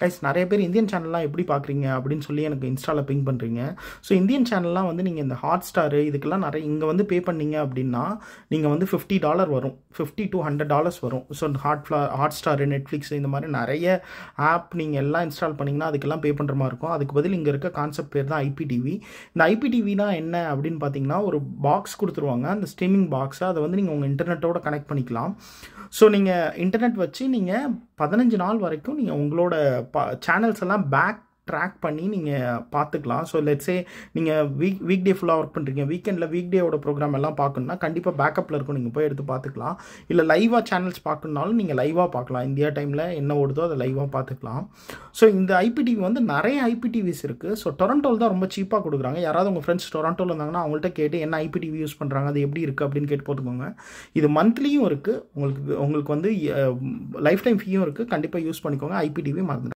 guys நிறைய பேர் Indian சேனல்லாம் எப்படி பார்க்குறீங்க அப்படின்னு சொல்லி எனக்கு இன்ஸ்டாவில் பிங் பண்ணுறீங்க ஸோ இந்தியன் சேனல்லாம் வந்து நீங்கள் இந்த ஹாட் ஸ்டாரு இதுக்கெல்லாம் நிறைய இங்கே வந்து பே பண்ணீங்க அப்படின்னா நீங்கள் வந்து ஃபிஃப்டி டாலர் வரும் ஃபிஃப்டி டு ஹண்ட்ரட் டாலர்ஸ் வரும் ஸோ ஹாட் ஃப்ளா ஹாட் ஸ்டாரு நெட்ஃப்ளிக்ஸ் இந்த மாதிரி நிறைய ஆப் நீங்கள் எல்லாம் இன்ஸ்டால் பண்ணிங்கன்னா அதுக்கெல்லாம் பே பண்ணுற மாதிரி இருக்கும் அதுக்கு பதில் இங்கே இருக்க கான்செப்ட் பேர் தான் ஐபிடிவி இந்த ஐபிடிவினா என்ன அப்படின்னு பார்த்தீங்கன்னா ஒரு பாக்ஸ் கொடுத்துருவாங்க அந்த ஸ்ட்ரீமிங் பாக்ஸை அதை வந்து நீங்கள் உங்கள் இன்டர்நெட்டோட கனெக்ட் பண்ணிக்கலாம் ஸோ நீங்கள் இன்டர்நெட் வச்சு நீங்கள் பதினஞ்சு நாள் வரைக்கும் நீங்கள் உங்களோட பா சேனல்ஸ் எல்லாம் பேக் ட்ராக் பண்ணி நீங்கள் பார்த்துக்கலாம் ஸோ லெட்ஸே நீங்கள் வீக் வீக் டே ஃபுல்லாக ஒர்க் பண்ணுறீங்க வீக்கெண்டில் வீக் டேவோட ப்ரோக்ராம் எல்லாம் பார்க்கணுன்னா கண்டிப்பாக பேக்கப்பில் இருக்கும் நீங்கள் போய் எடுத்து பார்த்துக்கலாம் இல்லை லைவாக சேனல்ஸ் பார்க்கணுனாலும் நீங்கள் லைவாக பார்க்கலாம் இந்தியா டைமில் என்ன ஓடுதோ அதை லைவாக பார்த்துக்கலாம் ஸோ இந்த ஐபிடிவி வந்து நிறைய ஐபிடிவிஸ் இருக்குது ஸோ டொரண்டோவில் தான் ரொம்ப சீப்பாக கொடுக்குறாங்க யாராவது உங்கள் ஃப்ரெண்ட்ஸ் டொரண்டோவில் இருந்தாங்கன்னா அவங்கள்ட்ட கேட்டு என்ன ஐபிடிவி யூஸ் பண்ணுறாங்க அது எப்படி இருக்குது அப்படின்னு கேட்டு போட்டுக்கோங்க இது மந்த்லியும் இருக்குது உங்களுக்கு உங்களுக்கு வந்து லைஃப் டைம் ஃபீயும் இருக்குது கண்டிப்பாக யூஸ் பண்ணிக்கோங்க ஐபிடிவி மறந்து